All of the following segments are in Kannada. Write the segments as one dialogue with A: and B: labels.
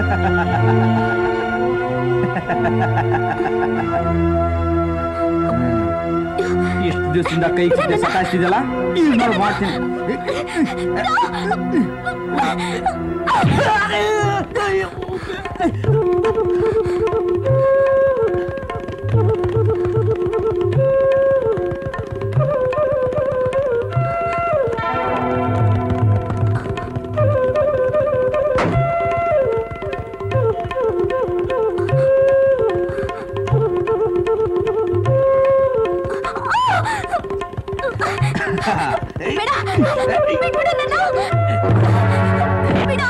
A: ಎಷ್ಟು ದಿವಸದಿಂದ ಕೈ ಕಿತ್ತೆ ಸತಾಯಿಸ್ತಿದಲ್ಲ ಈಗ ನೋಡಿ ಮಾಡ್ತೀನಿ
B: ಬೇಡ ಬಿಟ್ಬಿಡು ನನ್ನ. ಬಿಡು.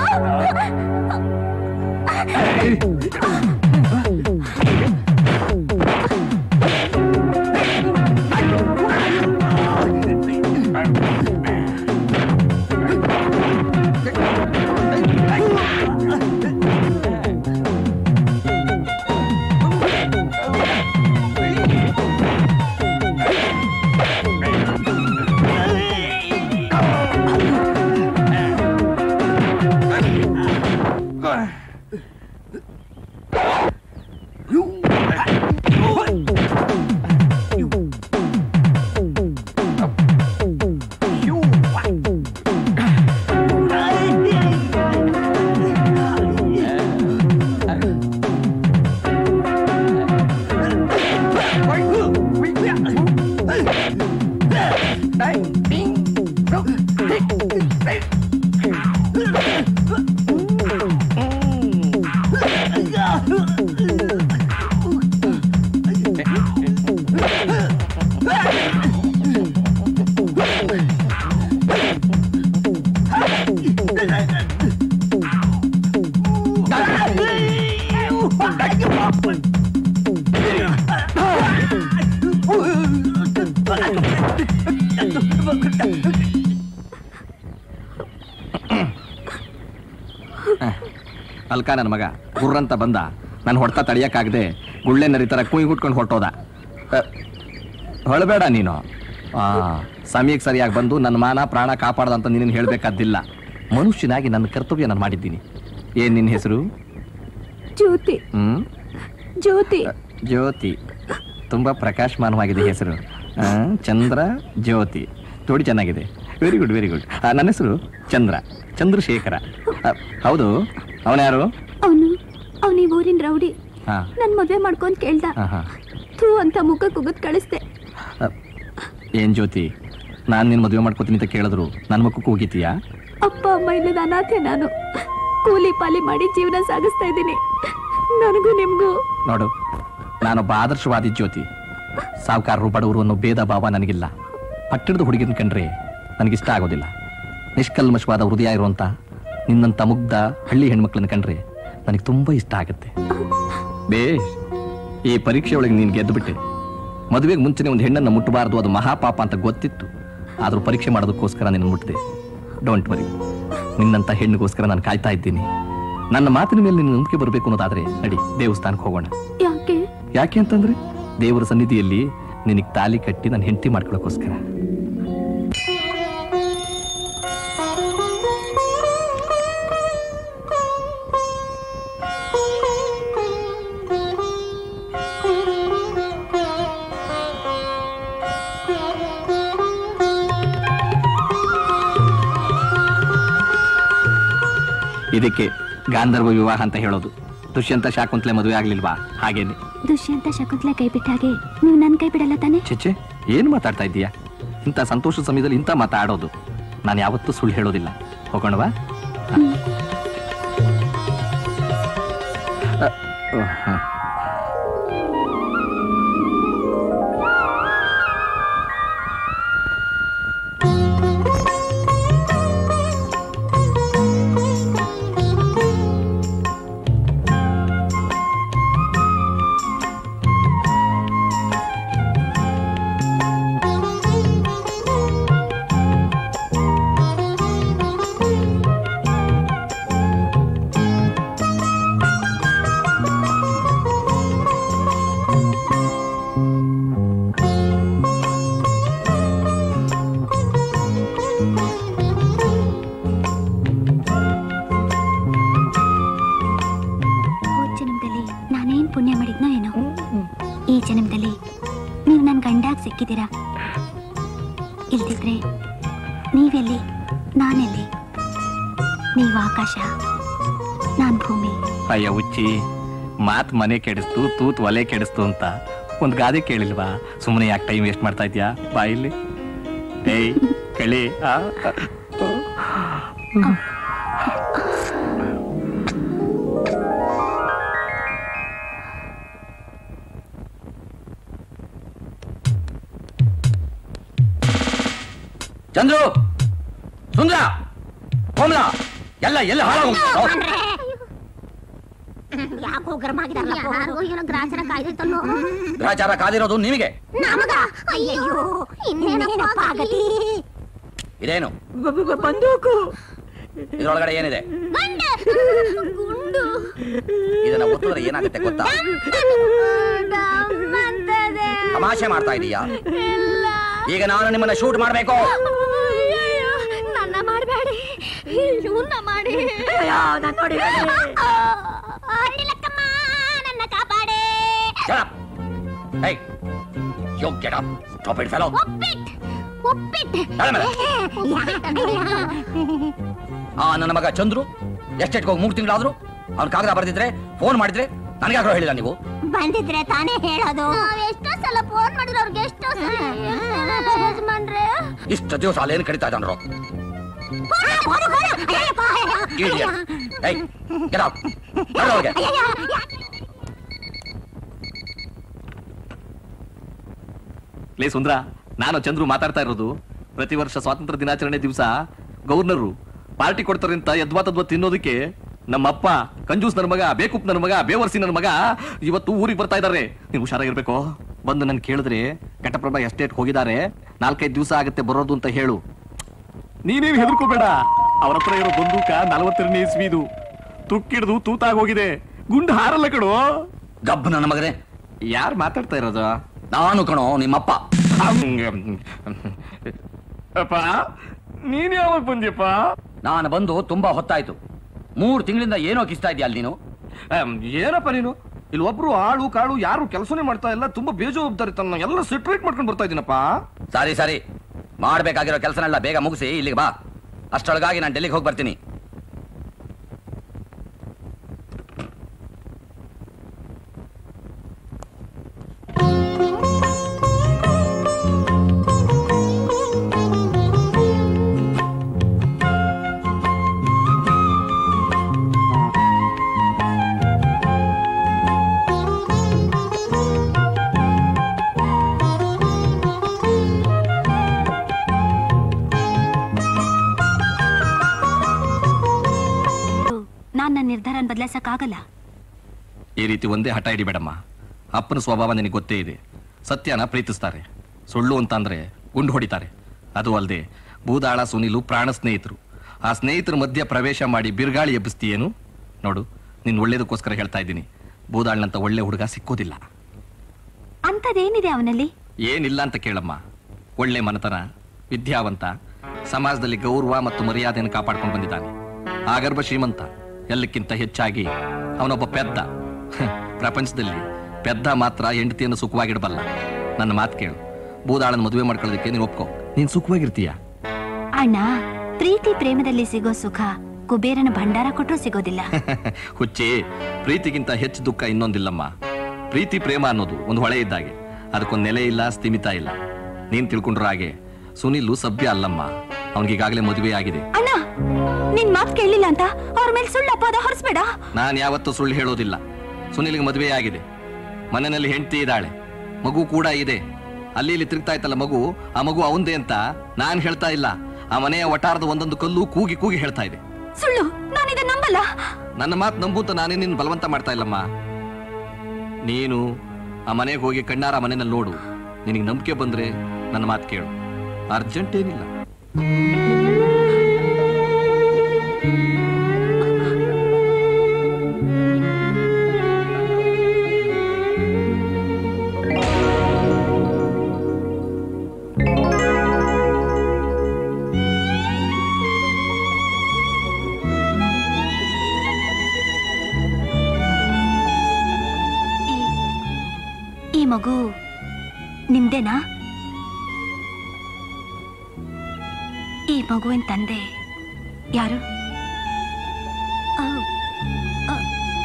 C: ಅಲ್ಕ ನನ್ನ ಮಗ ಗುರ್ರಂತ ಬಂದ ನಾನು ಹೊಡ್ತಾ ತಡಿಯಕ್ಕಾಗದೆ ಗುಳ್ಳೆ ನರಿತರ ಕುಯ್ ಹುಟ್ಕೊಂಡು ಹೊಟ್ಟೋದ ಹೊಳಬೇಡ ನೀನು ಆ ಸಮಯಕ್ಕೆ ಸರಿಯಾಗಿ ಬಂದು ನನ್ನ ಮಾನ ಪ್ರಾಣ ಕಾಪಾಡ್ದಂತ ನೀನು ಹೇಳಬೇಕಾದ್ದಿಲ್ಲ ಮನುಷ್ಯನಾಗಿ ನನ್ನ ಕರ್ತವ್ಯ ನಾನು ಮಾಡಿದ್ದೀನಿ ಏನ್ ನಿನ್ನ ಹೆಸರು
B: ಜ್ಯೋತಿ
C: ಹ್ಮ್
B: ಜ್ಯೋತಿ
C: ಜ್ಯೋತಿ ತುಂಬಾ ಪ್ರಕಾಶಮಾನವಾಗಿದೆ ಹೆಸರು ಆ, ಚಂದ್ರ ಜ್ಯೋತಿ ಜೋಡಿ ಚೆನ್ನಾಗಿದೆ ವೆರಿ ಗುಡ್ ವೆರಿ ಗುಡ್ ನನ್ನ ಹೆಸರು ಚಂದ್ರ ಚಂದ್ರಶೇಖರ ಆ, ಹೌದು ಅವನ್ಯಾರು
B: ಅವನು ಅವನು ಈ ಊರಿನ ರೌಡಿ
C: ಹಾ
B: ನನ್ ಮದ್ವೆ ಮಾಡ್ಕೊಂಡ್ ಕೇಳ್ದ
C: ಹಾ ಹಾ
B: ಥೂ ಅಂತ ಮುಖ ಕುಗದ್ ಕಳಿಸ್ದೆ
C: ಏನ್ ಜ್ಯೋತಿ ನಾನು ನಿನ್ನ ಮದುವೆ ಮಾಡ್ಕೋತೀನಿ ಅಂತ ಕೇಳಿದ್ರು ನನ್ನ ಮಕ್ಕಕ್ಕೂ ಹೋಗಿತೀಯಾ
B: ಅಪ್ಪ ಅಮ್ಮ ಇಲ್ಲದ ಅನಾಥೆ ನಾನು ಕೂಲಿ ಪಾಲಿ ಮಾಡಿ ಜೀವನ ಸಾಗಿಸ್ತಾ ಇದ್ದೀನಿ ನನಗೂ ನಿಮ್ಗೂ
C: ನೋಡು ನಾನೊಬ್ಬ ಆದರ್ಶವಾದಿ ಜ್ಯೋತಿ ಸಾವುಕಾರರು ಬಡವರು ಅನ್ನೋ ಭೇದ ಭಾವ ನನಗಿಲ್ಲ ಪಟ್ಟಣದ ಹುಡುಗಿನ ಕಂಡ್ರೆ ನನಗಿಷ್ಟ ಆಗೋದಿಲ್ಲ ನಿಷ್ಕಲ್ಮಶವಾದ ಹೃದಯ ಇರುವಂತ ನಿನ್ನಂತ ಮುಗ್ಧ ಹಳ್ಳಿ ಹೆಣ್ಮಕ್ಳನ್ನ ಕಂಡ್ರೆ ನನಗೆ ತುಂಬಾ ಇಷ್ಟ ಆಗುತ್ತೆ ಬೇಷ್ ಈ ಪರೀಕ್ಷೆ ಒಳಗೆ ನೀನು ಗೆದ್ದು ಬಿಟ್ಟೆ ಮದುವೆಗೆ ಮುಂಚೆನೆ ಒಂದು ಹೆಣ್ಣನ್ನು ಮುಟ್ಟಬಾರದು ಅದು ಮಹಾಪಾಪ ಅಂತ ಗೊತ್ತಿತ್ತು ಆದ್ರೂ ಪರೀಕ್ಷೆ ಮಾಡೋದಕ್ಕೋಸ್ಕರ ನಿನ್ನ ಮುಟ್ಟಿದೆ ಡೋಂಟ್ ವರಿ ನಿನ್ನಂತ ಹೆಣ್ಣಿಗೋಸ್ಕರ ನಾನು ಕಾಯ್ತಾ ಇದ್ದೀನಿ ನನ್ನ ಮಾತಿನ ಮೇಲೆ ನಿನ್ನ ನಂಬಿಕೆ ಬರಬೇಕು ಅನ್ನೋದಾದ್ರೆ ನಡಿ ದೇವಸ್ಥಾನಕ್ಕೆ ಹೋಗೋಣ
B: ಯಾಕೆ
C: ಯಾಕೆ ಅಂತಂದ್ರೆ ದೇವರ ಸನ್ನಿಧಿಯಲ್ಲಿ ನಿನಗೆ ತಾಲಿ ಕಟ್ಟಿ ನಾನು ಹೆಂಡತಿ ಮಾಡ್ಕೊಳ್ಳೋಕ್ಕೋಸ್ಕರ ಇದಕ್ಕೆ ಗಾಂಧರ್ವ ವಿವಾಹ ಅಂತ ಹೇಳೋದು ದುಷ್ಯಂತ ಶಾಕುಂತಲೆ ಮದುವೆ ಆಗ್ಲಿಲ್ವಾ ಹಾಗೇನೆ
B: ದುಷ್ಯಂತ ಶಕುಂತಲೆ ಕೈ ಬಿಟ್ಟ ಹಾಗೆ ನೀವು ನನ್ ಕೈ ಬಿಡಲ್ಲ ತಾನೆ
C: ಚೆಚ್ಚೆ ಏನು ಮಾತಾಡ್ತಾ ಇದ್ದೀಯಾ ಇಂಥ ಸಂತೋಷ ಸಮಯದಲ್ಲಿ ಇಂಥ ಮಾತಾಡೋದು ನಾನು ಯಾವತ್ತೂ ಸುಳ್ಳು ಹೇಳೋದಿಲ್ಲ ಹೋಗೋಣವಾ ಅ, ಓ, ಹ.
B: ಸಿಕ್ಕಿದ್ದೀರಾ ಇಲ್ದಿದ್ರೆ ನೀವೆಲ್ಲಿ ನಾನೆಲ್ಲಿ ನೀವು ಆಕಾಶ ನಾನ್ ಭೂಮಿ
C: ಅಯ್ಯ ಹುಚ್ಚಿ ಮಾತ್ ಮನೆ ಕೆಡಿಸ್ತು ತೂತ್ ಒಲೆ ಕೆಡಿಸ್ತು ಅಂತ ಒಂದ್ ಗಾದೆ ಕೇಳಿಲ್ವಾ ಸುಮ್ಮನೆ ಯಾಕೆ ಟೈಮ್ ವೇಸ್ಟ್ ಮಾಡ್ತಾ ಇದ್ಯಾ ಬಾ ಇಲ್ಲಿ ಏಯ್ ಕಳಿ ಆ
A: ಚಂದ್ರು ಸುಂದ್ರ ಕೋಮಲ ಎಲ್ಲ ಎಲ್ಲ ಹಾಳಾಗೋಗ್ಬಿಟ್ಟು
D: ಯಾಕೋ ಗರ್ಮ ಯಾರಿಗೋ ಏನೋ ಗ್ರಾಚಾರ ಕಾಯ್ದಿತ್ತಲ್ಲೋ
A: ಗ್ರಾಚಾರ ಕಾದಿರೋದು ನಿಮಗೆ
D: ನಮಗ ಅಯ್ಯಯ್ಯೋ ಇನ್ನೇನಪ್ಪ ಆಗಲಿ
A: ಇದೇನು
E: ಬಂದೂಕು
A: ಇದ್ರೊಳಗಡೆ ಏನಿದೆ
D: ಗುಂಡು
A: ಇದನ್ನ ಒತ್ತಿದ್ರೆ ಏನಾಗುತ್ತೆ ಗೊತ್ತಾ
D: ಅಂತದೆ
A: ತಮಾಷೆ ಮಾಡ್ತಾ ಇದೀಯಾ ಈಗ ನಾನು ನಿಮ್ಮನ್ನ ಶೂಟ್ ಮಾಡ್ಬೇಕು
D: ನನ್ನ ಮಾಡಬೇಡಿ ಇವನ್ನ ಮಾಡಿ
E: ನಾನ್ ನೋಡಿ
D: ಅಡ್ಡಿಲಕ್ಕಮ್ಮ ನನ್ನ ಕಾಪಾಡೆ
A: Shut up. Hey, you get up. Stop it, fellow.
D: ಒಪ್ಪಿಟ್ ಒಪ್ಪಿಟ್
A: ತಲೆ ಮೇಲೆ. ಆ ನನ್ನ ಮಗ ಚಂದ್ರು ಎಸ್ಟೇಟ್ಗೆ ಹೋಗಿ ಮೂರು ತಿಂಗಳಾದ್ರು ಅವ್ನ ಕಾಗದ ಬರೆದಿದ್ರೆ ಫೋನ್ ಮಾಡಿದ್ರೆ ನನಗಾಗ್ರೋ ಹೇಳಿಲ್ಲ ನೀವು
D: ಬಂದಿದ್ರೆ ತಾನೇ ಹೇಳೋದು ಎಷ್ಟೋ ಸಲ ಫೋನ್ ಮಾಡಿದ್ರು ಅವ್ರಿಗೆ ಎಷ್ಟೋ ಸಲ ಯಜಮಾನ್ರೆ
A: ಇಷ್ಟು ದಿವಸ ಅಲ್ಲೇನು ಕಡಿತಾ ಇದ್ದಾನ್ರು Idiot. Hey, get out. ಬರೋ ಅವ್ರಿಗೆ.
C: ಲೇ ಸುಂದ್ರ ನಾನು ಚಂದ್ರು ಮಾತಾಡ್ತಾ ಇರೋದು ಪ್ರತಿ ವರ್ಷ ಸ್ವಾತಂತ್ರ್ಯ ದಿನಾಚರಣೆ ದಿವಸ ಗವರ್ನರು ಪಾರ್ಟಿ ಕೊಡ್ತಾರೆ ಅಂತ ಯದ್ವಾ ತದ್ವಾ ತಿನ್ನೋದಕ್ಕೆ ನಮ್ಮಪ್ಪ ಕಂಜೂಸ್ ನನ್ನ ಮಗ ಬೇಕುಪ್ ನನ್ನ ಮಗ ಬೇವರ್ಸಿ ನನ್ನ ಮಗ ಇವತ್ತು ಊರಿಗೆ ಬರ್ತಾ ಇದ್ದಾರೆ ನೀವು ಹುಷಾರಾಗಿರ್ಬೇಕು ಬಂದು ನನ್ ಕೇಳಿದ್ರೆ ಘಟಪ್ರಭಾ ಎಸ್ಟೇಟ್ ಹೋಗಿದ್ದಾರೆ ನಾಲ್ಕೈದು ದಿವಸ ಆಗುತ್ತೆ ಬರೋದು ಅಂತ ಹೇಳು ನೀನೇನು ಹೆದರ್ಕೋಬೇಡ ಅವ್ರ ಹತ್ರ ಇರೋ ಬಂದೂಕ ನಲವತ್ತೆರಡನೇ ಇಸ್ವಿದು ತುಕ್ಕಿಡ್ದು ತೂತಾಗಿ ಹೋಗಿದೆ ಗುಂಡು ಹಾರಲ್ಲ ಕಣೋ
A: ಗಬ್ಬು ನನ್ನ ಮಗನೇ
C: ಯಾರು ಮಾತಾಡ್ತಾ ಇರೋದು
A: ನಾನು ಕಣೋ ನಿಮ್ಮಪ್ಪ
C: ಅಪ್ಪ ನೀನ್ ಯಾವಾಗ ಬಂದ್ಯಪ್ಪ
A: ನಾನು ಬಂದು ತುಂಬಾ ಹೊತ್ತಾಯ್ತು ಮೂರು ತಿಂಗಳಿಂದ ಏನೋ ಕಿಸ್ತಾ ಇದೆಯಾ ಅಲ್ಲಿ ನೀನು
C: ಆಮ್, ಏನಪ್ಪ ನೀನು ಇಲ್ಲಿ ಒಬ್ರು ಆಳು ಕಾಳು ಯಾರು ಕೆಲಸನೇ ಮಾಡ್ತಾ ಇಲ್ಲ ತುಂಬಾ ಬೇಜವಾಬ್ದಾರಿ ತನ್ನ ಎಲ್ಲ ಸೆಟ್ರೇಟ್ ಮಾಡ್ಕೊಂಡು ಬರ್ತಾ ಇದೀನಪ್ಪ
A: ಸಾರಿ ಸಾರಿ ಮಾಡ್ಬೇಕಾಗಿರೋ ಕೆಲಸನೆಲ್ಲ ಬೇಗ ಮುಗಿಸಿ ಇಲ್ಲಿಗೆ ಬಾ ಅಷ್ಟೊಳಗಾಗಿ ನಾನು ಡೆಲ್ಲಿಗೆ ಹೋಗಿ ಬರ್ತೀನಿ
B: ನಾನ್ ನನ್ನ ನಿರ್ಧಾರನ ಬದಲಾಯಿಸಕ್ಕಾಗಲ್ಲ
C: ಈ ರೀತಿ ಒಂದೇ ಹಠ ಹಿಡಿಬೇಡಮ್ಮ ಅಪ್ಪನ ಸ್ವಭಾವ ನಿನಗೆ ಗೊತ್ತೇ ಇದೆ ಸತ್ಯನ ಪ್ರೀತಿಸ್ತಾರೆ ಸುಳ್ಳು ಅಂತ ಅಂದ್ರೆ ಗುಂಡು ಹೊಡಿತಾರೆ ಅದು ಅಲ್ಲದೆ ಬೂದಾಳ ಸುನಿಲು ಪ್ರಾಣ ಸ್ನೇಹಿತರು ಆ ಸ್ನೇಹಿತರ ಮಧ್ಯ ಪ್ರವೇಶ ಮಾಡಿ ಬಿರುಗಾಳಿ ಎಬ್ಬಿಸ್ತೀಯೇನು ನೋಡು ನಿನ್ ಒಳ್ಳೇದಕ್ಕೋಸ್ಕರ ಹೇಳ್ತಾ ಇದ್ದೀನಿ ಬೂದಾಳ್ನಂತ ಒಳ್ಳೆ ಹುಡುಗ ಸಿಕ್ಕೋದಿಲ್ಲ
B: ಅಂಥದ್ದೇನಿದೆ ಅವನಲ್ಲಿ
C: ಏನಿಲ್ಲ ಅಂತ ಕೇಳಮ್ಮ ಒಳ್ಳೆ ಮನತನ ವಿದ್ಯಾವಂತ ಸಮಾಜದಲ್ಲಿ ಗೌರವ ಮತ್ತು ಮರ್ಯಾದೆಯನ್ನು ಕಾಪಾಡ್ಕೊಂಡು ಬಂದಿದ್ದಾನೆ ಆಗರ್ಭ ಶ್ರೀಮಂತ ಎಲ್ಲಕ್ಕಿಂತ ಹೆಚ್ಚಾಗಿ ಅವನೊಬ್ಬ ಪೆದ್ದ ಹ, ಪ್ರಪಂಚದಲ್ಲಿ ಪೆದ್ದ ಮಾತ್ರ ಹೆಂಡತಿಯನ್ನು ಸುಖವಾಗಿಡಬಲ್ಲ ನನ್ನ ಮಾತು ಕೇಳು ಬೂದಾಳನ ಮದುವೆ ಮಾಡ್ಕೊಳ್ಳೋದಕ್ಕೆ ನೀನು ಒಪ್ಕೋ ನೀನ್ ಸುಖವಾಗಿರ್ತೀಯ
B: ಅಣ್ಣ ಪ್ರೀತಿ ಪ್ರೇಮದಲ್ಲಿ ಸಿಗೋ ಸುಖ ಕುಬೇರನ ಭಂಡಾರ ಕೊಟ್ಟರು ಸಿಗೋದಿಲ್ಲ
C: ಹುಚ್ಚಿ ಪ್ರೀತಿಗಿಂತ ಹೆಚ್ಚು ದುಃಖ ಇನ್ನೊಂದಿಲ್ಲಮ್ಮ ಪ್ರೀತಿ ಪ್ರೇಮ ಅನ್ನೋದು ಒಂದು ಹೊಳೆ ಇದ್ದಾಗೆ ಅದಕ್ಕೊಂದು ನೆಲೆ ಇಲ್ಲ ಸ್ಥಿಮಿತ ಇಲ್ಲ ನೀನ್ ತಿಳ್ಕೊಂಡ್ರ ಹಾಗೆ ಸುನಿಲು ಸಭ್ಯ ಅಲ್ಲಮ್ಮ ಅವನಿಗೀಗಾಗಲೇ ಮದುವೆ ಆಗಿದೆ
B: ಅಣ್ಣ ನಿನ್ ಮಾತ್ ಕೇಳಲಿಲ್ಲ ಅಂತ ಅವ್ರ ಮೇಲೆ ಸುಳ್ಳು ಅಪವಾದ ಹೊರಿಸ್ಬೇಡ
C: ನಾನು ಯಾವತ್ತೂ ಸುಳ್ಳು ಹೇಳೋದಿಲ್ಲ ಸುನಿಲ್ಗೆ ಮದುವೆ ಆಗಿದೆ ಮನೆಯಲ್ಲಿ ಹೆಂಡತಿ ಇದ್ದಾಳೆ ಮಗು ಕೂಡ ಇದೆ ಅಲ್ಲಿ ಇಲ್ಲಿ ತಿರುಗ್ತಾ ಇತ್ತಲ್ಲ ಮಗು ಆ ಮಗು ಅವಂದೇ ಅಂತ ನಾನ್ ಹೇಳ್ತಾ ಇಲ್ಲ ಆ ಮನೆಯ ಒಟಾರದ ಒಂದೊಂದು ಕಲ್ಲು ಕೂಗಿ ಕೂಗಿ ಹೇಳ್ತಾ ಇದೆ
B: ಸುಳ್ಳು ನಾನು ಇದನ್ನ ನಂಬಲ್ಲ
C: ನನ್ನ ಮಾತು ನಂಬುತ್ತ ನಾನೇ ನಿನ್ನ ಬಲವಂತ ಮಾಡ್ತಾ ಇಲ್ಲಮ್ಮ ನೀನು ಆ ಮನೆಗೆ ಹೋಗಿ ಕಣ್ಣಾರ ಮನೆಯಲ್ಲಿ ನೋಡು ನಿನಗೆ ನಂಬಿಕೆ ಬಂದ್ರೆ ನನ್ನ ಮಾತು ಕೇಳು ಅರ್ಜೆಂಟ್ ಏನಿಲ್ಲ
B: ಈ- ಈ ಮಗು ನಿಮ್ದೇನಾ ಈ ಮಗುವಿನ ತಂದೆ ಯಾರು ಆ, ಆ.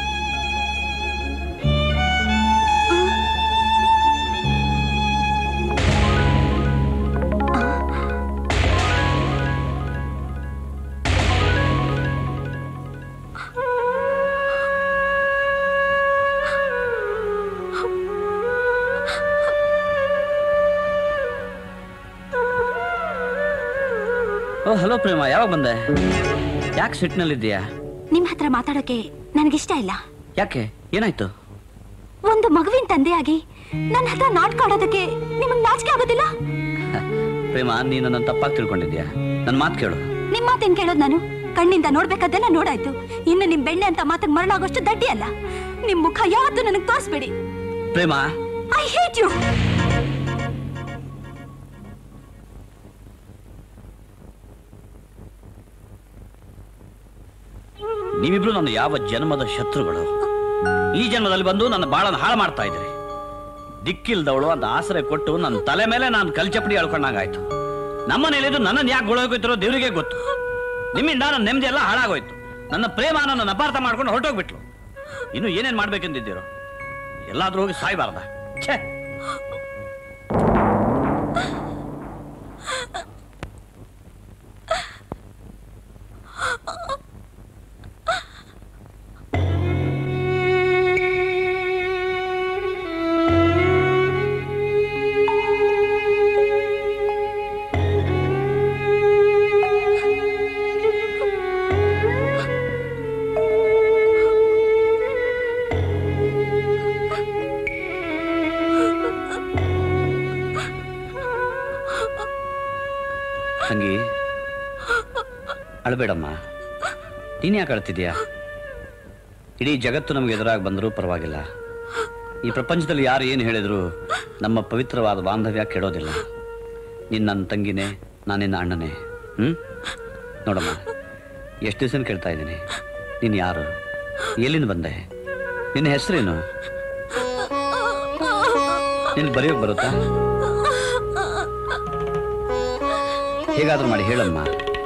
A: ಓ ಹಲೋ ಪ್ರೇಮ ಯಾವಾಗ ಬಂದೆ ಯಾಕೆ ಸಿಟ್ನಲ್ಲಿದ್ದೀಯಾ
B: ನಿಮ್ ಹತ್ರ ಮಾತಾಡೋಕೆ ನನಗಿಷ್ಟ ಇಲ್ಲ
A: ಯಾಕೆ ಏನಾಯ್ತು
B: ಒಂದು ಮಗುವಿನ ತಂದೆಯಾಗಿ ನನ್ನ ಹತ್ರ ನಾಟಕ ಆಡೋದಕ್ಕೆ ನಿಮಗ್ ನಾಚಿಕೆ ಆಗೋದಿಲ್ಲ
A: ಪ್ರೇಮ ನೀನು ನನ್ನ ತಪ್ಪಾಗಿ ತಿಳ್ಕೊಂಡಿದ್ಯಾ ನನ್ನ ಮಾತು ಕೇಳು
B: ನಿಮ್ ಮಾತೇನ್ ಕೇಳೋದ್ ನಾನು ಕಣ್ಣಿಂದ ನೋಡ್ಬೇಕಾದ್ದೆಲ್ಲ ನೋಡಾಯ್ತು ಇನ್ನು ನಿಮ್ ಬೆಣ್ಣೆ ಅಂತ ಮಾತಿಗೆ ಮರಳಾಗೋಷ್ಟು ದಡ್ಡಿ ಅಲ್ಲ ನಿಮ್ ಮುಖ ಯಾವತ್ತೂ ನನಗ್ ತೋರಿಸ್ಬೇಡಿ
A: ಪ್ರೇಮ
B: ಐ ಹೇಟ್ ಯು
A: ನೀವಿಬ್ರು ನನ್ನ ಯಾವ ಜನ್ಮದ ಶತ್ರುಗಳು ಈ ಜನ್ಮದಲ್ಲಿ ಬಂದು ನನ್ನ ಬಾಳನ್ನ ಹಾಳು ಮಾಡ್ತಾ ಇದ್ದೀರಿ ದಿಕ್ಕಿಲ್ದವಳು ಅಂತ ಆಸರೆ ಕೊಟ್ಟು ನನ್ನ ತಲೆ ಮೇಲೆ ನಾನು ಕಲ್ಚಪಡಿ ಹೇಳ್ಕೊಂಡಾಗಾಯ್ತು ನಮ್ಮನೇಲಿದ್ದು ನನ್ನನ್ನು ಯಾಕೆ ಗುಳೋಗೋಯ್ತಿರೋ ದೇವರಿಗೆ ಗೊತ್ತು ನಿಮ್ಮಿಂದ ನನ್ನ ನೆಮ್ಮದಿ ಎಲ್ಲ ಹಾಳಾಗೋಯ್ತು ನನ್ನ ಪ್ರೇಮ ನನ್ನ ಅಪಾರ್ಥ ಮಾಡ್ಕೊಂಡು ಹೊರಟೋಗ್ಬಿಟ್ಲು ಇನ್ನು ಏನೇನ್ ಮಾಡ್ಬೇಕೆಂದಿದ್ದೀರೋ ಎಲ್ಲಾದ್ರೂ ಹೋಗಿ ಸಾಯ್ಬಾರ್ದ ಛೇ ತಂಗಿ ಅಳಬೇಡಮ್ಮ ನೀನ್ ಯಾಕೆ ಅಳ್ತಿದ್ಯಾ ಇಡೀ ಜಗತ್ತು ನಮಗೆ ಎದುರಾಗಿ ಬಂದರೂ ಪರವಾಗಿಲ್ಲ ಈ ಪ್ರಪಂಚದಲ್ಲಿ ಯಾರು ಏನು ಹೇಳಿದ್ರು ನಮ್ಮ ಪವಿತ್ರವಾದ ಬಾಂಧವ್ಯ ಕೆಡೋದಿಲ್ಲ ನಿನ್ನ ನನ್ನ ತಂಗಿನೇ ನಾನು ನಿನ್ನ ಅಣ್ಣನೇ ಹ್ಮ್ ನೋಡಮ್ಮ ಎಷ್ಟು ದಿವಸ ಕೇಳ್ತಾ ಇದ್ದೀನಿ ನೀನು ಯಾರು ಎಲ್ಲಿಂದ ಬಂದೆ ನಿನ್ನ ಹೆಸರೇನು ನಿನ್ ಬರೆಯೋಕ್ ಬರುತ್ತಾ ಹೇಗಾದ್ರೂ ಮಾಡಿ ಹೇಳಮ್ಮ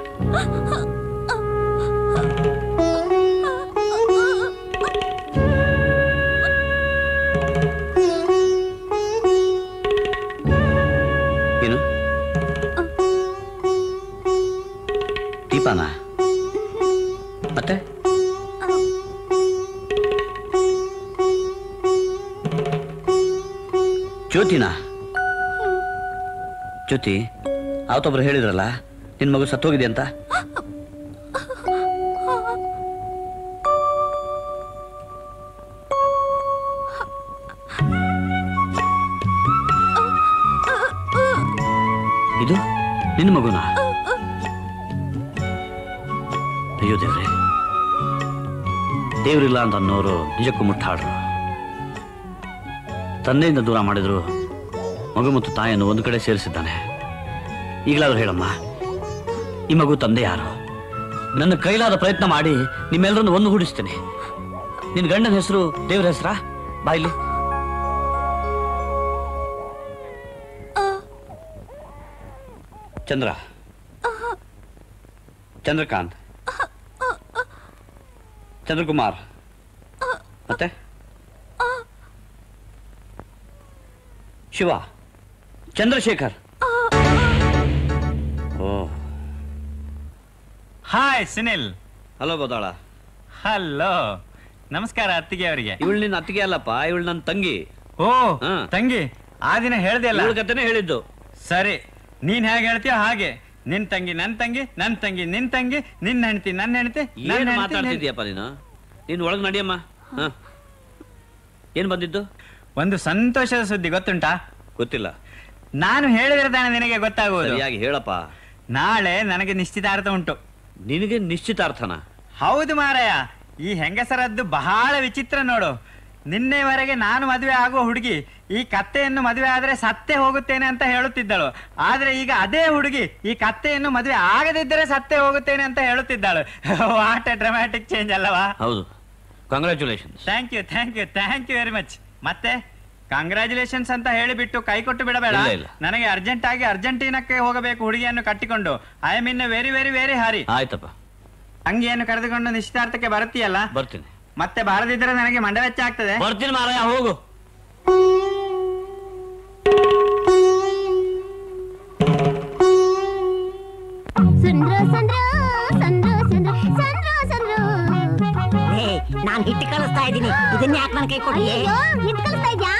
A: ಏನು ದೀಪಾನ ಮತ್ತೆ ಜ್ಯೋತಿನಾ ಜ್ಯೋತಿ ಅವತ್ತೊಬ್ರು ಹೇಳಿದ್ರಲ್ಲ ನಿನ್ ಮಗು ಸತ್ತೋಗಿದೆ ಅಂತ ಇದು ನಿನ್ನ ಮಗುನ ಅಯ್ಯೋ ದೇವ್ರೆ ದೇವ್ರಿಲ್ಲ ಅಂತ ಅನ್ನೋರು ನಿಜಕ್ಕೂ ಮುಟ್ಟಾಡ್ರು ತಂದೆಯಿಂದ ದೂರ ಮಾಡಿದ್ರು ಮಗು ಮತ್ತು ತಾಯಿಯನ್ನು ಒಂದು ಕಡೆ ಸೇರಿಸಿದ್ದಾನೆ ಈಗಲಾದ್ರೂ ಹೇಳಮ್ಮ ಈ ಮಗು ತಂದೆ ಯಾರು ನನ್ನ ಕೈಲಾದ ಪ್ರಯತ್ನ ಮಾಡಿ ನಿಮ್ಮೆಲ್ಲರನ್ನು ಒಂದು ಗೂಡಿಸ್ತೇನೆ ನಿನ್ ಗಂಡನ ಹೆಸರು ದೇವ್ರ ಹೆಸರಾ ಬಾಯ್ಲಿ ಚಂದ್ರ ಚಂದ್ರಕಾಂತ್ ಚಂದ್ರಕುಮಾರ್ ಮತ್ತೆ Shiva Chandrashekhar oh
F: hi Sunil
A: hello ಗೋದಾಳ
F: ಹಲೋ ನಮಸ್ಕಾರ ಅತ್ತಿಗೆ ಅವರಿಗೆ
A: ಇವಳು ನಿನ್ನ ಅತ್ತಿಗೆ ಅಲ್ಲಪ್ಪ ಇವಳು ನನ್ನ ತಂಗಿ
F: ಓ
A: ಹಾ.
F: ತಂಗಿ ಆ ದಿನ ಹೇಳ್ದೆ ಅಲ್ಲ
A: ಇವಳ ಕತೆನೇ ಹೇಳಿದ್ದು
F: ಸರಿ ನೀನ್ ಹೇಗೆ ಹೇಳ್ತೀಯ ಹಾಗೆ ನಿನ್ ತಂಗಿ ನನ್ ತಂಗಿ ನನ್ ತಂಗಿ ನಿನ್ ತಂಗಿ ನಿನ್ ಹೆಂಡತಿ ನನ್ನ ಹೆಂಡತಿ ನನ್
A: ಏನು
F: ಹೆಂಡ್ತಿ, ನಿನ್-
A: ಮಾತಾಡ್ತಿದ್ಯಪ್ಪ ನೀನು ನೀನು ಒಳಗೆ ನಡಿಯಮ್ಮ ಹಾ ಏನ್ ಬಂದಿದ್ದು
F: ಒಂದು ಸಂತೋಷದ ಸುದ್ದಿ ಗೊತ್ತುಂಟಾ
A: ಗೊತ್ತಿಲ್ಲ
F: ನಾನು ಹೇಳಿದ್ರೆ ತಾನೇ ನಿನಗೆ ಗೊತ್ತಾಗುವುದು
A: ಸರಿಯಾಗಿ ಹೇಳಪ್ಪ
F: ನಾಳೆ ನನಗೆ ನಿಶ್ಚಿತಾರ್ಥ ಉಂಟು
A: ನಿನಗೆ ನಿಶ್ಚಿತಾರ್ಥನ
F: ಹೌದು ಮಾರಾಯ ಈ ಹೆಂಗಸರದ್ದು ಬಹಳ ವಿಚಿತ್ರ ನೋಡು ನಿನ್ನೆವರೆಗೆ ನಾನು ಮದುವೆ ಆಗುವ ಹುಡುಗಿ ಈ ಕತ್ತೆಯನ್ನು ಮದುವೆ ಆದ್ರೆ ಸತ್ತೇ ಹೋಗುತ್ತೇನೆ ಅಂತ ಹೇಳುತ್ತಿದ್ದಳು ಆದ್ರೆ ಈಗ ಅದೇ ಹುಡುಗಿ ಈ ಕತ್ತೆಯನ್ನು ಮದುವೆ ಆಗದಿದ್ದರೆ ಸತ್ತೇ ಹೋಗುತ್ತೇನೆ ಅಂತ ಹೇಳುತ್ತಿದ್ದಾಳು ವಾಟ್ ಎ ಡ್ರಾಮ್ಯಾಟಿಕ್ ಚೇಂಜ್ ಅಲ್ಲವಾ
A: ಹೌದು congratulations
F: thank you thank you thank you very much ಮತ್ತೆ ಕಂಗ್ರ್ಯಾಚುಲೇಷನ್ಸ್ ಅಂತ ಹೇಳಿಬಿಟ್ಟು ಕೈ ಕೊಟ್ಟು ಬಿಡಬೇಡ
A: ಇಲ್ಲ, ಇಲ್ಲ.
F: ನನಗೆ ಅರ್ಜೆಂಟ್ ಆಗಿ ಅರ್ಜೆಂಟೀನಕ್ಕೆ ಹೋಗಬೇಕು ಹುಡುಗಿಯನ್ನು ಕಟ್ಟಿಕೊಂಡು I am in very very very hurry
A: ಆಯ್ತಪ್ಪ
F: ಅಂಗಿಯನ್ನು ಕರೆದುಕೊಂಡು ನಿಶ್ಚಿತಾರ್ಥಕ್ಕೆ ಬರುತ್ತೀಯಲ್ಲ
A: ಬರ್ತೀನಿ
F: ಮತ್ತೆ ಬಾರದಿದ್ರೆ ನನಗೆ ಮಂಡವೆಚ್ಚ ಆಗ್ತದೆ
A: ಬರ್ತೀನಿ ಮಾರಾಯ ಹೋಗು
D: ಸಂದ್ರ ಸಂದ್ರ ಸಂದ್ರ ಸಂದ್ರ ಸಂದ್ರ ಸಂದ್ರ
E: ಏ ನಾನ್ ಹಿಟ್ಟು ಕಳಿಸ್ತಾ ಇದ್ದೀನಿ ಇದನ್ನ ಯಾಕೆ ನನ್ ಕೈ ಕೊಡಿ
D: ಅಯ್ಯೋ ಹಿಟ್ ಕಲಿಸ್ತಾ ಇದ್ಯಾ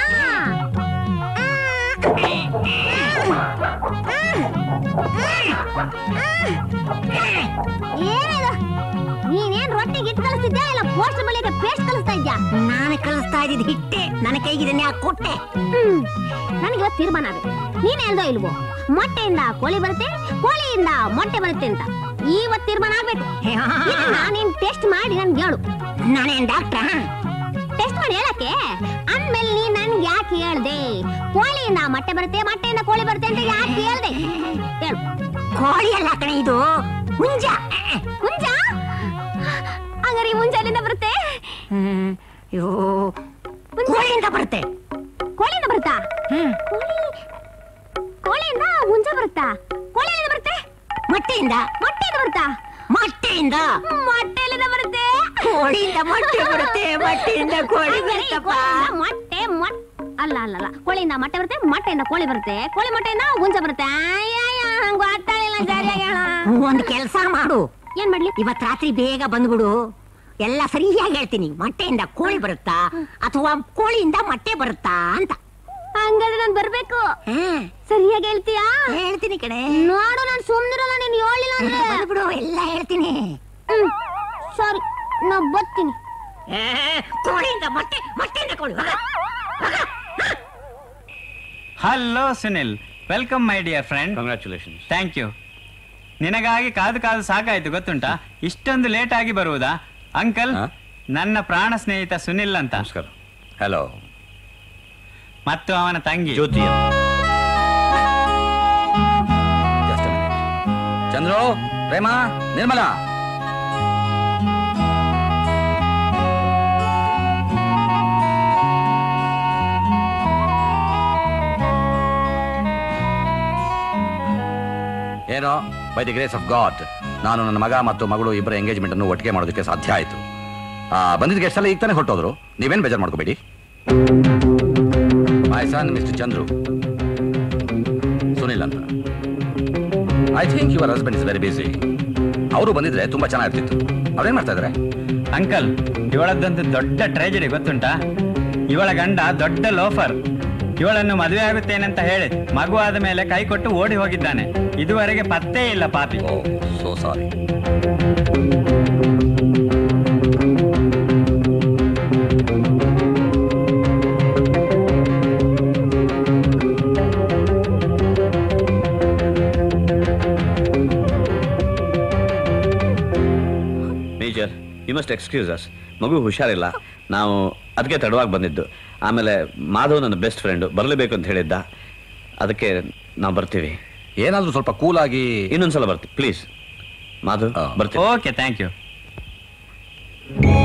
D: ಏನಿದು ನೀನೇನ್ ರೊಟ್ಟಿಗೆ ಹಿಟ್ ಕಲಿಸ್ತಿದ್ಯಾ ಇಲ್ಲ ಪೋಸ್ಟ್ ಬಳಿಗೆ ಪೇಸ್ಟ್ ಕಲಿಸ್ತಾ ಇದ್ಯಾ
E: ನಾನು ಕಳಿಸ್ತಾ ಇದ್ದೀನಿ ಹಿಟ್ಟೆ ನನ್ನ ಕೈಗೆ ಇದನ್ನ ಯಾಕೆ ಕೊಟ್ಟೆ
D: ಹ್ಮ್ ನನಗೆ ಇವತ್ತು ತೀರ್ಮಾನ ಆಗುತ್ತೆ ನೀನ್ ಹೇಳ್ದೋ ಇಲ್ವೋ ಮೊಟ್ಟೆಯಿಂದ ಕೋಳಿ ಬರುತ್ತೆ ಕೋಳಿಯಿಂದ ಮೊಟ್ಟೆ ಬರುತ್ತೆ ಅಂತ ಇವತ್ತು ತೀರ್ಮಾನ ಆಗ್ಬೇಕು ನಾನೇನ್ ಟೆಸ್ಟ್ ಮಾಡಿ ನನ್ಗೆ ಹೇಳು
E: ನಾನೇನ್ ಡಾಕ್ಟ್ರಾ
D: ಟೆಸ್ಟ್ ಮಾಡಿ ಹೇಳಕ್ಕೆ ಅಂದ್ಮೇಲೆ ನೀ ನನ್ಗೆ ಯಾಕೆ ಹೇಳ್ದೆ ಕೋಳಿಯಿಂದ ಮೊಟ್ಟೆ ಬರುತ್ತೆ ಮೊಟ್ಟೆಯಿಂದ ಕೋಳಿ ಬರುತ್ತೆ ಅಂತ ಯಾಕೆ ಹೇಳ್ದೆ ಹೇಳು
E: ಕೋಳಿ ಅಲ್ಲ ಕಣೆ ಇದು ಹುಂಜ
D: ಹುಂಜ ಹಂಗಾರೆ ಈ ಹುಂಜ ಎಲ್ಲಿಂದ ಬರುತ್ತೆ
E: ಹ್ಮ್, ಅಯ್ಯೋ ಕೋಳಿಯಿಂದ ಬರುತ್ತೆ
D: ಕೋಳಿಯಿಂದ ಬರುತ್ತಾ
E: ಹ್ಮ್.
D: ಕೋಳಿ ಕೋಳಿಯಿಂದ ಹುಂಜ ಬರುತ್ತಾ ಕೋಳಿ ಎಲ್ಲಿಂದ ಬರುತ್ತೆ
E: ಮೊಟ್ಟೆಯಿಂದ
D: ಮೊಟ್ಟೆಯಿಂದ ಬರುತ್ತಾ
E: ಮೊಟ್ಟೆಯಿಂದ
D: ಮೊಟ್ಟೆ ಎಲ್ಲಿಂದ ಬರುತ್ತೆ
E: ಕೋಳಿಯಿಂದ ಮೊಟ್ಟೆ ಬರುತ್ತೆ ಮೊಟ್ಟೆಯಿಂದ ಕೋಳಿ
D: ಹಂಗಾರೆ ಈ
E: ಬರುತ್ತಪ್ಪ
D: ಕೋಳಿಯಿಂದ ಮೊಟ್ಟೆ ಮೊಟ್ ಅಲ್ಲ ಅಲ್ಲ ಅಲ್ಲ ಕೋಳಿಯಿಂದ ಮೊಟ್ಟೆ ಬರುತ್ತೆ ಮೊಟ್ಟೆಯಿಂದ ಕೋಳಿ ಬರುತ್ತೆ ಕೋಳಿ ಮೊಟ್ಟೆಯಿಂದ ಹುಂಜ ಬರುತ್ತೆ ಅಯ್ಯಯ್ಯ ನಂಗೆ ಗೊತ್ತಾಗಲಿಲ್ಲ ಸರಿಯಾಗಿ ಹೇಳ
E: ಒಂದ್ ಕೆಲ್ಸ ಮಾಡು
D: ಏನ್ ಮಾಡ್ಲಿ
E: ಇವತ್ ರಾತ್ರಿ ಬೇಗ ಬಂದ್ಬಿಡು ಎಲ್ಲ ಸರಿಯಾಗಿ ಹೇಳ್ತೀನಿ ಮೊಟ್ಟೆಯಿಂದ ಕೋಳಿ ಬರುತ್ತಾ ಅಥವಾ ಕೋಳಿಯಿಂದ ಮೊಟ್ಟೆ ಬರುತ್ತಾ ಅಂತ
D: ಹಂಗಾದ್ರೆ ನಾನ್ ಬರ್ಬೇಕು
E: ಹ್ಮ್
D: ಸರಿಯಾಗಿ ಹೇಳ್ತೀಯಾ
E: ಹೇಳ್ತೀನಿ ಕಡೆ
D: ನೋಡು ನಾನು ಸುಮ್ನಿರಲ್ಲ ನೀನ್ ಹೇಳಿಲ್ಲ ಅಂದ್ರೆ
E: ಬಂದ್ಬಿಡು ಎಲ್ಲ ಹೇಳ್ತೀನಿ
D: ಹ್ಮ್. ಸರಿ ನಾ ಬರ್ತೀನಿ
E: ಏ, ಕೋಳಿಯಿಂದ ಮೊಟ್ಟೆ ಮೊಟ್ಟೆಯಿಂದ ಕೋಳಿ ಹೋಗ.
F: Hello Sunil welcome my dear friend
A: congratulation
F: thank you ನಿನಗಾಗಿ ಕಾದು ಕಾದು ಸಾಕಾಯ್ತು ಗೊತ್ತುಂಟಾ ಇಷ್ಟೊಂದು ಲೇಟ್ ಆಗಿ ಬರುವುದಾ ಅಂಕಲ್
A: ಹಾ?
F: ನನ್ನ ಪ್ರಾಣ ಸ್ನೇಹಿತ ಸುನಿಲ್ ಅಂತ
A: ನಮಸ್ಕಾರ ಹಲೋ
F: ಮತ್ತು ಅವನ ತಂಗಿ
A: ಜ್ಯೋತಿ Just a minute. Chandru Prema Nirmala ಏನೋ by the grace of God ನಾನು ನನ್ನ ಮಗ ಮತ್ತು ಮಗಳು ಇಬ್ಬರ ಎಂಗೇಜ್ಮೆಂಟ್ ಅನ್ನು ಒಟ್ಟಿಗೆ ಮಾಡೋದಕ್ಕೆ ಸಾಧ್ಯ ಆಯಿತು ಬಂದಿದ್ದ ಗೆಸ್ಟ್ ಎಲ್ಲ ಈಗ ತಾನೇ ಹೊರಟೋದ್ರು ನೀವೇನು ಬೇಜಾರು ಮಾಡ್ಕೋಬೇಡಿ my son mister Chandru Sunil ಅಂತ I think your husband is very busy ಅವರು ಬಂದಿದ್ರೆ ತುಂಬಾ ಚೆನ್ನಾಗಿರ್ತಿತ್ತು ಅವ್ರೇನ್ ಮಾಡ್ತಾ ಇದಾರೆ
F: ಅಂಕಲ್ ಇವಳದ್ದಂತೂ ದೊಡ್ಡ ಟ್ರೆಜಿಡಿ ಗೊತ್ತುಂಟಾ ಇವಳ ಗಂಡ ದೊಡ್ಡ ಲೋಫರ್ ಇವಳನ್ನು ಮದುವೆ ಆಗುತ್ತೇನಂತ ಹೇಳಿ ಮಗು ಆದ ಮೇಲೆ ಕೈ ಕೊಟ್ಟು ಓಡಿ ಹೋಗಿದ್ದಾನೆ ಇದುವರೆಗೆ ಪತ್ತೇ ಇಲ್ಲ ಪಾಪಿ
A: oh so sorry major you must excuse us ಮಗು ಹುಷಾರಿಲ್ಲ ನಾವು ಅದಕ್ಕೆ ತಡವಾಗಿ ಬಂದಿದ್ದು ಆಮೇಲೆ ಮಾಧವ್ ನನ್ನ ಬೆಸ್ಟ್ ಫ್ರೆಂಡು ಬರಲೇಬೇಕು ಅಂತ ಹೇಳಿದ್ದ ಅದಕ್ಕೆ ನಾವು ಬರ್ತೀವಿ
C: ಏನಾದ್ರೂ ಸ್ವಲ್ಪ ಕೂಲಾಗಿ
A: ಇನ್ನೊಂದ್ಸಲ ಬರ್ತೀವಿ ಪ್ಲೀಸ್ ಮಾಧವ್
C: ಹಾ.
A: ಬರ್ತೀವಿ
F: ಓಕೆ ಥ್ಯಾಂಕ್ ಯು